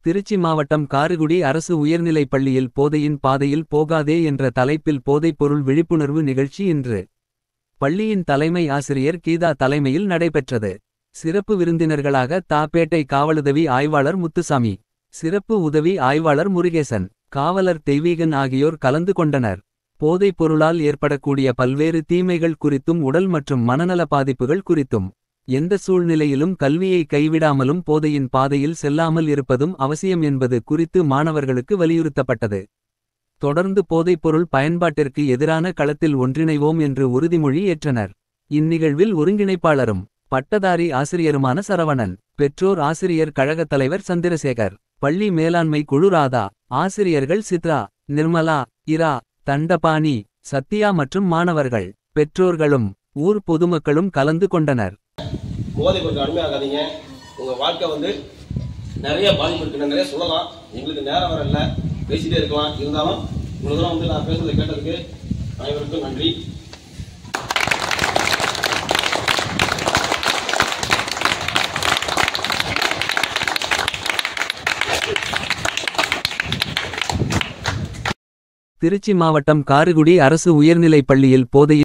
திருச்சி மாவட்டம் காரைக்குடி அரசு உயர்நிலைப் பள்ளியில் போதையின் பாதையில் போகாதே என்ற தலைப்பில் போதைப்பொருள் விழிப்புணர்வு நிகழ்ச்சி இன்று பள்ளியின் தலைமை ஆசிரியர் கீதா தலைமையில் நடைபெற்றது சிறப்பு விருந்தினர்களாக தாப்பேட்டை காவலுதவி ஆய்வாளர் முத்துசாமி சிறப்பு உதவி ஆய்வாளர் முருகேசன் காவலர் தெய்வீகன் ஆகியோர் கலந்து கொண்டனர் போதைப் பொருளால் ஏற்படக்கூடிய பல்வேறு தீமைகள் குறித்தும் உடல் மற்றும் மனநல பாதிப்புகள் குறித்தும் எந்த சூழ்நிலையிலும் கல்வியை கைவிடாமலும் போதையின் பாதையில் செல்லாமல் இருப்பதும் அவசியம் என்பது குறித்து மாணவர்களுக்கு வலியுறுத்தப்பட்டது தொடர்ந்து போதைப்பொருள் பயன்பாட்டிற்கு எதிரான களத்தில் ஒன்றிணைவோம் என்று உறுதிமொழி ஏற்றனர் இந்நிகழ்வில் ஒருங்கிணைப்பாளரும் பட்டதாரி ஆசிரியருமான சரவணன் பெற்றோர் ஆசிரியர் கழகத் தலைவர் சந்திரசேகர் பள்ளி மேலாண்மை குழு ராதா ஆசிரியர்கள் சித்ரா நிர்மலா இரா தண்டபாணி சத்யா மற்றும் மாணவர்கள் பெற்றோர்களும் ஊர் பொதுமக்களும் கலந்து கொண்டனர் போதை கொஞ்சம் அடிமையாகாதீங்க உங்க வாழ்க்கை வந்து நிறைய பாதிப்பு இருக்கு நிறைய சொல்லலாம் எங்களுக்கு நேரம் வர இல்ல பேசிட்டே இருக்கலாம் இருந்தாலும் இவ்வளவு தூரம் வந்து நான் பேசுறதை கேட்டதுக்கு அனைவருக்கும் நன்றி திருச்சி மாவட்டம் காரைக்குடி அரசு உயர்நிலைப் பள்ளியில் போதையில்